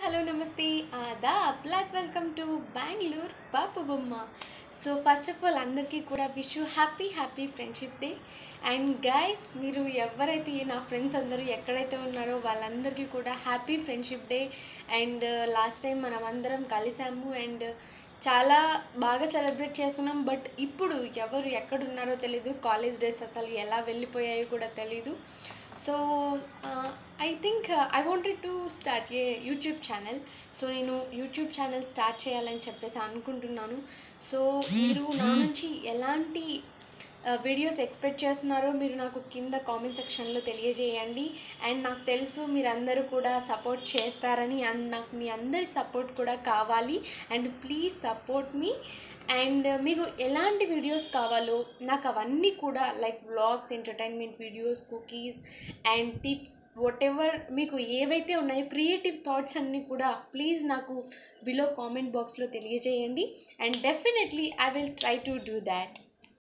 hello నమస్తే ఆదాబ్ లాట్ వెల్కమ్ టు బెంగళూరు పాపు బొమ్మ సో ఫస్ట్ ఆఫ్ ఆల్ అందరికీ కూడా wish you happy happy friendship day and guys మీరు ఎవరైతే నా ఫ్రెండ్స్ అందరూ ఎక్కడైతే ఉన్నారో వాళ్ళందరికీ కూడా happy friendship day and last time మనం అందరం కలిసాము అండ్ చాలా బాగా సెలబ్రేట్ చేస్తున్నాం బట్ ఇప్పుడు ఎవరు ఎక్కడున్నారో తెలీదు కాలేజ్ డేస్ అసలు ఎలా వెళ్ళిపోయాయో కూడా తెలీదు so I think I wanted to start a YouTube channel so నేను యూట్యూబ్ ఛానల్ స్టార్ట్ చేయాలని చెప్పేసి అనుకుంటున్నాను సో మీరు నా నుంచి ఎలాంటి వీడియోస్ ఎక్స్పెక్ట్ చేస్తున్నారో మీరు నాకు కింద కామెంట్ సెక్షన్లో తెలియజేయండి అండ్ నాకు తెలుసు మీరందరూ కూడా సపోర్ట్ చేస్తారని అండ్ నాకు మీ అందరి సపోర్ట్ కూడా కావాలి and please support me and మీకు ఎలాంటి వీడియోస్ కావాలో నాకు అవన్నీ కూడా like vlogs entertainment videos cookies and tips whatever మీకు ఏవైతే ఉన్నాయో క్రియేటివ్ థాట్స్ అన్నీ కూడా ప్లీజ్ నాకు బిలో కామెంట్ బాక్స్లో తెలియజేయండి and definitely I will try to do that